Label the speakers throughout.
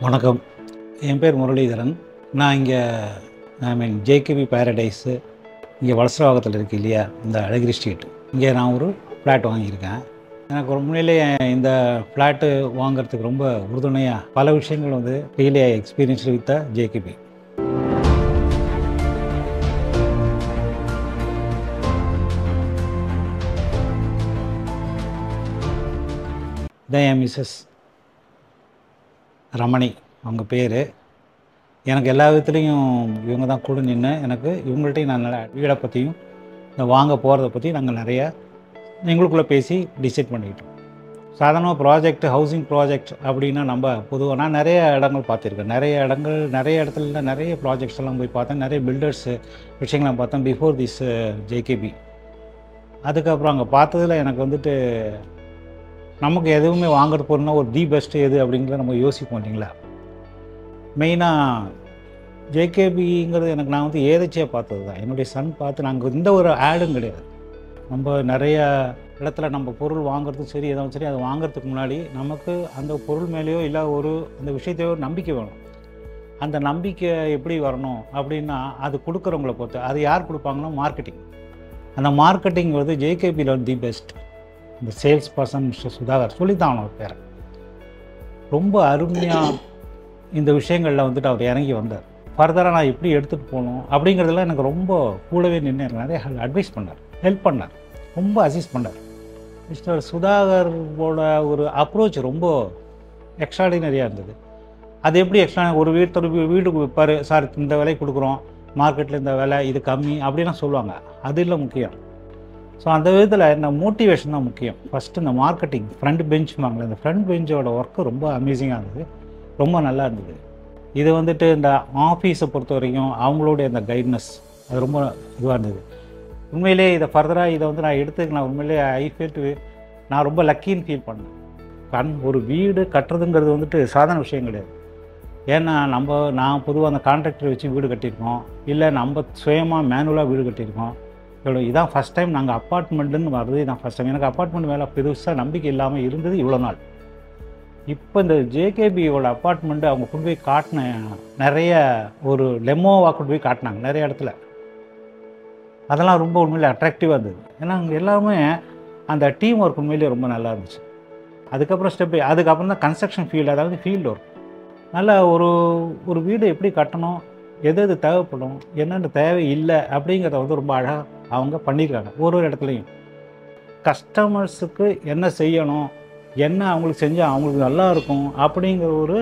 Speaker 1: வணக்கம் என் பேர் முரளிதரன் நான் இங்கே ஐ மீன் ஜேகேபி பேரடைஸு இங்கே வலசரவாகத்தில் இருக்கு இல்லையா இந்த அழகிரி ஸ்ட்ரீட் இங்கே நான் ஒரு ஃப்ளாட் வாங்கியிருக்கேன் எனக்கு ஒரு உண்மையிலே இந்த ஃப்ளாட்டு வாங்குறதுக்கு ரொம்ப உறுதுணையாக பல விஷயங்கள் வந்து ரியலி எக்ஸ்பீரியன்ஸ் வித் ஜேகேபி இதான் என் மிஸ்ஸஸ் ரமணி அவங்க பேர் எனக்கு எல்லா விதத்துலேயும் இவங்க தான் கூட நின்று எனக்கு இவங்கள்ட்டையும் நான் நல்லா வீடை பற்றியும் இந்த வாங்க போகிறத பற்றி நாங்கள் நிறையா எங்களுக்குள்ளே பேசி டிசைட் பண்ணிக்கிட்டோம் சாதாரணமாக ப்ராஜெக்ட் ஹவுசிங் ப்ராஜெக்ட் அப்படின்னா நம்ம பொதுவாக நான் நிறைய இடங்கள் பார்த்துருக்கேன் நிறைய இடங்கள் நிறைய இடத்துல நிறைய ப்ராஜெக்ட்ஸ் எல்லாம் போய் பார்த்தேன் நிறைய பில்டர்ஸு விஷயங்கள்லாம் பார்த்தேன் பிஃபோர் திஸ் ஜேகேபி அதுக்கப்புறம் அங்கே பார்த்ததில் எனக்கு வந்துட்டு நமக்கு எதுவுமே வாங்குறது போகிறோம்னா ஒரு தி பெஸ்ட் எது அப்படிங்கிறத நம்ம யோசிப்போம் இல்லைங்களா மெயினாக ஜேகேபிங்கிறது எனக்கு நான் வந்து ஏதச்சியாக பார்த்தது தான் என்னுடைய சன் பார்த்து நாங்கள் இந்த ஒரு ஆடும் கிடையாது நம்ம நிறைய இடத்துல நம்ம பொருள் வாங்குறதும் சரி எதுவும் சரி அதை வாங்குறதுக்கு முன்னாடி நமக்கு அந்த பொருள் மேலேயோ இல்லை ஒரு அந்த விஷயத்தையோ ஒரு நம்பிக்கை வேணும் அந்த நம்பிக்கை எப்படி வரணும் அப்படின்னா அது கொடுக்குறவங்கள பொறுத்து அது யார் கொடுப்பாங்கன்னா மார்க்கெட்டிங் அந்த மார்க்கெட்டிங் வந்து ஜேகேபியில் வந்து தி பெஸ்ட் இந்த சேல்ஸ் பர்சன் மிஸ்டர் சுதாகர் சொல்லித்தான் அவனோட பேரை ரொம்ப அருமையாக இந்த விஷயங்களில் வந்துட்டு அவர் இறங்கி வந்தார் ஃபர்தராக நான் எப்படி எடுத்துகிட்டு போகணும் அப்படிங்கிறதெல்லாம் எனக்கு ரொம்ப கூடவே நின்று எனக்கு நிறைய அட்வைஸ் பண்ணார் ஹெல்ப் பண்ணார் ரொம்ப அசிஸ்ட் பண்ணார் மிஸ்டர் சுதாகரோட ஒரு அப்ரோச் ரொம்ப எக்ஸ்ட்ராடினரியாக இருந்தது அது எப்படி எக்ஸ்ட்ரா ஒரு வீட்டு வீட்டுக்கு விற்பார் சார் இந்த விலை கொடுக்குறோம் மார்க்கெட்டில் இந்த விலை இது கம்மி அப்படிலாம் சொல்லுவாங்க அது இல்லை முக்கியம் ஸோ அந்த விதத்தில் இந்த மோட்டிவேஷன் தான் முக்கியம் ஃபஸ்ட்டு இந்த மார்க்கெட்டிங் ஃப்ரண்ட் பெஞ்ச் வாங்கல இந்த ஃப்ரண்ட் பெஞ்சோட ஒர்க்கு ரொம்ப அமேசிங்காக இருந்தது ரொம்ப நல்லா இருந்தது இது வந்துட்டு இந்த ஆஃபீஸை பொறுத்த வரைக்கும் அவங்களுடைய அந்த கைட்னஸ் அது ரொம்ப இதுவாக இருந்தது உண்மையிலே இதை ஃபர்தராக இதை வந்து நான் எடுத்துக்க நான் உண்மையிலே ஐ ஃபீல் நான் ரொம்ப லக்கின்னு ஃபீல் பண்ணேன் கண் ஒரு வீடு கட்டுறதுங்கிறது வந்துட்டு சாதாரண விஷயம் கிடையாது ஏன்னா நம்ம நான் பொதுவாக அந்த கான்ட்ராக்டர் வச்சு வீடு கட்டியிருக்கோம் இல்லை நம்ம சுயமாக மேனுவலாக வீடு கட்டியிருக்கோம் இவ்வளோ இதான் ஃபஸ்ட் டைம் நாங்கள் அப்பார்ட்மெண்ட்டுன்னு வர்றது இதான் ஃபஸ்ட் டைம் எனக்கு அப்பார்ட்மெண்ட் மேலே பெருசாக நம்பிக்கை இல்லாமல் இருந்தது இவ்வளோ நாள் இப்போ இந்த ஜேகேபியோட அப்பார்ட்மெண்ட்டு அவங்க கொண்டு போய் காட்டின நிறைய ஒரு லெமோவாக கொண்டு போய் காட்டினாங்க நிறைய இடத்துல அதெல்லாம் ரொம்ப உண்மையிலே அட்ராக்டிவாக இருந்தது ஏன்னா அங்கே எல்லாமே அந்த டீம் ஒர்க் உண்மையிலேயே ரொம்ப நல்லா இருந்துச்சு அதுக்கப்புறம் ஸ்டெப் அதுக்கப்புறம் தான் கன்ஸ்ட்ரக்ஷன் ஃபீல்டு அதாவது ஃபீல்டு ஒர்க் நல்ல ஒரு ஒரு வீடு எப்படி கட்டணும் எது எது தேவைப்படும் என்னென்ன தேவை இல்லை அப்படிங்கிறத வந்து ரொம்ப அழகாக அவங்க பண்ணியிருக்காங்க ஒரு ஒரு இடத்துலையும் கஸ்டமர்ஸுக்கு என்ன செய்யணும் என்ன அவங்களுக்கு செஞ்சால் அவங்களுக்கு நல்லா இருக்கும் அப்படிங்கிற ஒரு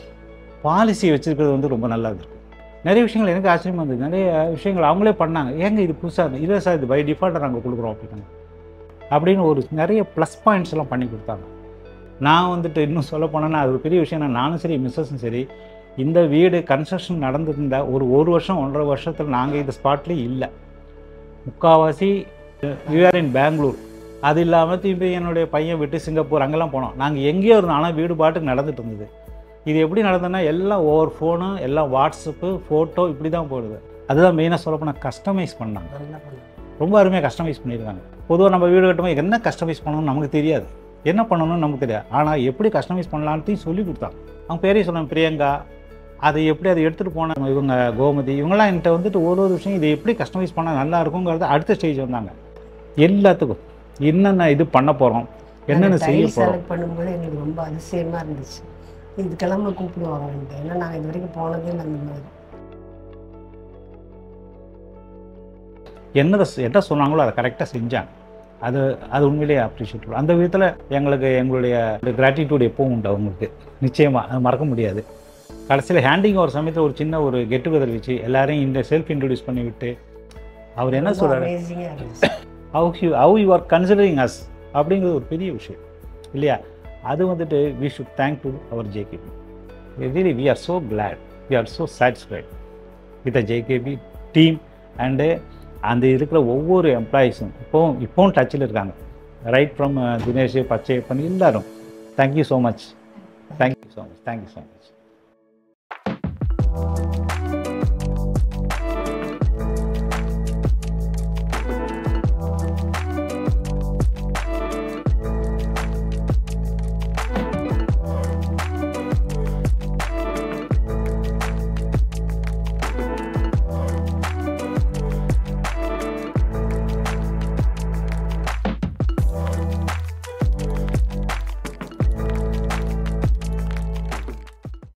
Speaker 1: பாலிசி வச்சுருக்கிறது வந்து ரொம்ப நல்லா இருக்கு நிறைய விஷயங்கள் எனக்கு ஆச்சரியமாக இருந்தது நிறைய விஷயங்கள் அவங்களே பண்ணாங்க ஏங்க இது புதுசாக இருந்தது இல்லை சார் இது பை டிஃபால்ட்டாக நாங்கள் கொடுக்குறோம் அப்படின்னாங்க அப்படின்னு ஒரு நிறைய ப்ளஸ் பாயிண்ட்ஸ் எல்லாம் பண்ணி கொடுத்தாங்க நான் வந்துட்டு இன்னும் சொல்ல போனேன்னா அது ஒரு பெரிய விஷயம் நான் நானும் சரி மிஸ்ஸஸும் சரி இந்த வீடு கன்ஸ்ட்ரக்ஷன் நடந்திருந்த ஒரு ஒரு வருஷம் ஒன்றரை வருஷத்தில் நாங்கள் இந்த ஸ்பாட்லேயே இல்லை முக்கால்வாசி யூஆர் இன் பெங்களூர் அது இல்லாமல் திரும்பி என்னுடைய பையன் விட்டு சிங்கப்பூர் அங்கெல்லாம் போனோம் நாங்கள் எங்கேயோ இருந்தோம் ஆனால் வீடு பாட்டுக்கு நடந்துட்டு இருந்தது இது எப்படி நடந்ததுன்னா எல்லாம் ஒவ்வொரு ஃபோனு எல்லாம் வாட்ஸ்அப்பு ஃபோட்டோ இப்படி தான் போடுது அதுதான் மெயினாக சொல்ல போனால் கஸ்டமைஸ் பண்ணாங்க
Speaker 2: நல்லா பண்ணாங்க
Speaker 1: ரொம்ப அருமையாக கஸ்டமைஸ் பண்ணியிருக்காங்க பொதுவாக நம்ம வீடு கட்டும்போது என்ன கஸ்டமைஸ் பண்ணணும்னு நமக்கு தெரியாது என்ன பண்ணணும்னு நமக்கு தெரியாது ஆனால் எப்படி கஸ்டமைஸ் பண்ணலான்ட்டையும் சொல்லி கொடுத்தாங்க அவங்க பேரையும் சொன்னாங்க பிரியங்கா அதை எப்படி அதை எடுத்துகிட்டு போனாங்க இவங்க கோமதி இவங்கெல்லாம் என்கிட்ட வந்துட்டு ஒரு ஒரு விஷயம் இதை எப்படி கஸ்டமைஸ் பண்ணால் நல்லா இருக்குங்கிறது அடுத்த ஸ்டேஜ் வந்தாங்க எல்லாத்துக்கும் என்னென்ன இது பண்ண போகிறோம் என்னென்ன செய்ய போகிறோம்
Speaker 2: செலக்ட் பண்ணும்போது எங்களுக்கு ரொம்ப அதிசயமா இருந்துச்சு இதுக்கெல்லாம் நம்ம கூப்பிடுவாங்க ஏன்னா நாங்கள் இது வரைக்கும் போனதே இல்லை அந்த மாதிரி
Speaker 1: என்னதை என்ன சொன்னாங்களோ அதை கரெக்டாக செஞ்சாங்க அது அது உண்மையிலேயே அப்ரிஷியேட் அந்த விதத்தில் எங்களுக்கு எங்களுடைய கிராட்டிடியூட் எப்பவும் உண்டு அவங்களுக்கு நிச்சயமாக அது மறக்க முடியாது கடைசியில் ஹேண்டிங் ஒரு சமயத்தில் ஒரு சின்ன ஒரு கெட் டுகெதர் வச்சு எல்லாரையும் இந்த செல்ஃப் இன்ட்ரடியூஸ் பண்ணி விட்டு அவர் என்ன சொல்கிறாரு
Speaker 2: அமேசிங்காக இருந்துச்சு
Speaker 1: how you how you are considering us அப்படிங்கிறது ஒரு பெரிய விஷயம் இல்லையா அது வந்துட்டு வி ஷுட் தேங்க் டு அவர் JKP really we are so glad we are so satisfied with the JKP team and அந்த இருக்கிற ஒவ்வொரு எம்ப்ளாயீஸும் இப்போவும் இப்போவும் டச்சில் இருக்காங்க ரைட் ஃப்ரம் தினேஷ் பச்சையப்பன் எல்லாரும் thank you so much thank you so much thank you so much